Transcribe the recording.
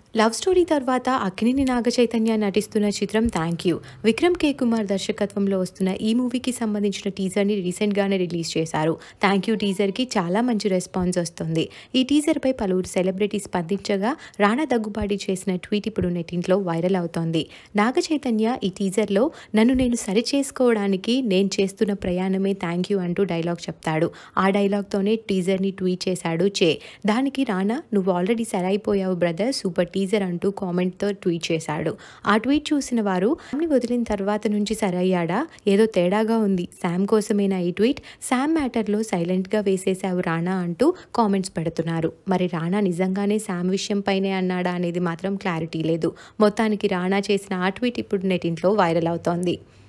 love story తర్వాత అక్కినేని నాగ చైతన్య నటిస్తున్న చిత్రం thank you Vikram K Kumar దర్శకత్వంలో వస్తున్న ఈ మూవీకి సంబంధించిన టీజర్ని రీసెంట్గానే రిలీజ్ చేశారు థ్యాంక్ యూ టీజర్కి చాలా మంచి రెస్పాన్స్ వస్తుంది ఈ టీజర్పై పలువురు సెలబ్రిటీస్ స్పందించగా రాణా దగ్గుబాటి చేసిన ట్వీట్ ఇప్పుడు నెట్టింట్లో వైరల్ అవుతోంది నాగ చైతన్య ఈ టీజర్లో నన్ను నేను సరి చేసుకోవడానికి నేను చేస్తున్న ప్రయాణమే థ్యాంక్ యూ అంటూ డైలాగ్ చెప్తాడు ఆ డైలాగ్తోనే టీజర్ని ట్వీట్ చేశాడు చే దానికి రానా నువ్వు ఆల్రెడీ సరైపోయావు బ్రదర్ సూపర్ టీజర్ అంటూ కామెంట్తో ట్వీట్ చేశాడు ఆ ట్వీట్ చూసిన వారు శామ్ని వదిలిన తర్వాత నుంచి సరయ్యాడా ఏదో తేడాగా ఉంది శామ్ కోసమేనా ఈ ట్వీట్ శామ్ మ్యాటర్లో సైలెంట్గా వేసేసావు రానా అంటూ కామెంట్స్ పెడుతున్నారు మరి రానా నిజంగానే శామ్ విషయం పైనే అన్నాడా అనేది మాత్రం క్లారిటీ లేదు మొత్తానికి రానా చేసిన ఆ ట్వీట్ ఇప్పుడు నెటింట్లో వైరల్ అవుతోంది